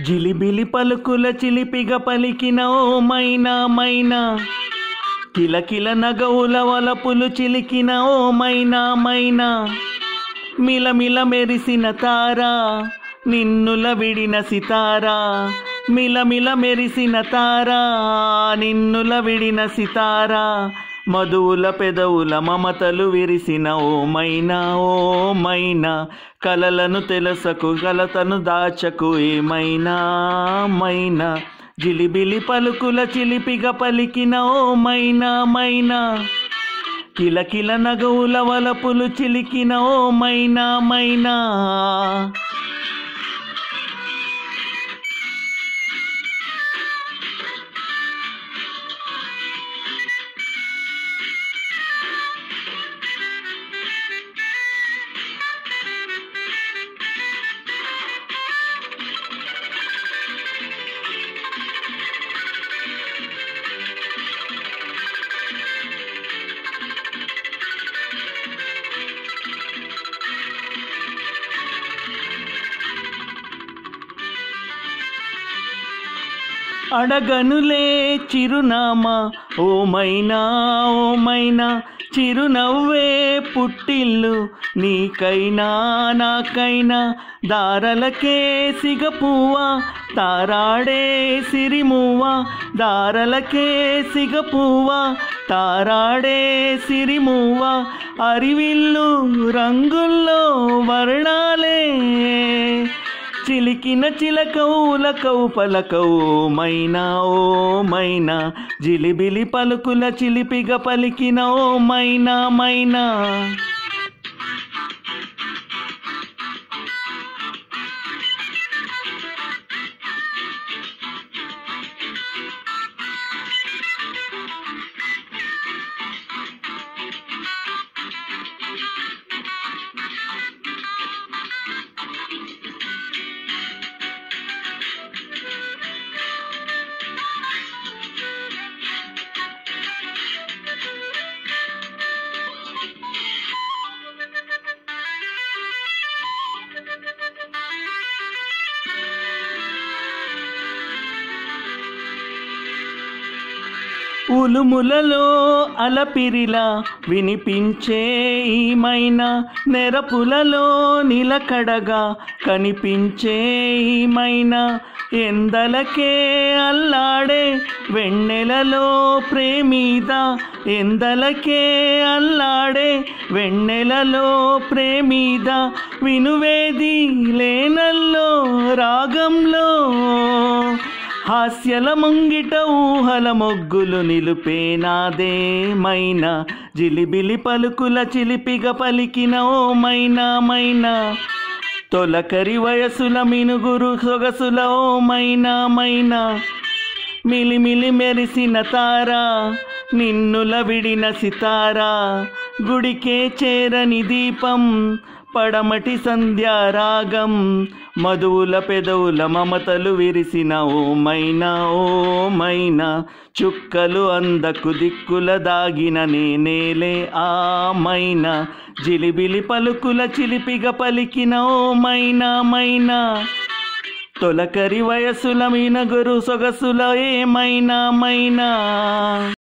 జిలిబిలి పలుకుల చిలిపిగ పలికిన ఓ మైనా మైనా కిలకిల నగవుల వలపులు చిలికిన ఓ మైనా మైనా మిలమిల మెరిసిన తారా నిన్నుల విడిన సితారా మిలమిల మెరిసిన తారా నిన్నుల విడిన సితారా మధువుల పెదవుల మమతలు విరిసిన ఓ మైనా ఓ మైనా కలలను తెలుసకు కలతను దాచకు ఏమైనా మైనా జిలిబిలి పలుకుల చిలిపిగ పలికిన ఓ మైనా మైనా కిలకిల నగవుల వలపులు చిలికిన ఓ మైనా మైనా అడగనులే చిరునామా ఓ మైనా ఓ మైనా చిరునవ్వే పుట్టిల్లు నీకైనా నాకైనా దారలకే సిగపువ్వా తారాడే సిరిమువ్వా దారలకే సిగపువ్వా తారాడే సిరిమువ్వా అరివిల్లు రంగుల్లో వర్ణాలే చిలికిన చిలకవు ఉలకవు పలకవు మైనా ఓ మైనా జిలిబిలి పలుకుల చిలిపిగ పలికిన ఓ మైనా మైనా ఉలుములలో అలపిరిలా వినిపించే ఈమైనా నెరపులలో నిలకడగా కనిపించే ఈమైనా ఎందలకే అల్లాడే వెన్నెలలో ప్రేమీద ఎందలకే అల్లాడే వెన్నెలలో ప్రేమీద వినువేది లేనల్లో రాగంలో హాస్యల ముంగిట ఊహల మొగ్గులు నిలుపేనాదే మైనా జిలిబిలి పలుకుల చిలిపిగ పలికిన ఓ మైనా మైనా తొలకరి వయసుల మినుగురు సొగసుల ఓ మైనా మైనా మిలిమిలి మెరిసిన తారా నిన్నుల విడిన సితారా గుడికే చేరని దీపం పడమటి సంధ్యారాగం మధువుల పెదవుల మమతలు విరిసిన ఓ మైనా ఓ మైనా చుక్కలు అందకు దిక్కుల దాగిన నేనేలే ఆ మైనా జిలిబిలి పలుకుల చిలిపిగ పలికిన ఓ మైనా మైనా తొలకరి వయసుల మీనగురు సొగసుల ఏమైనా మైనా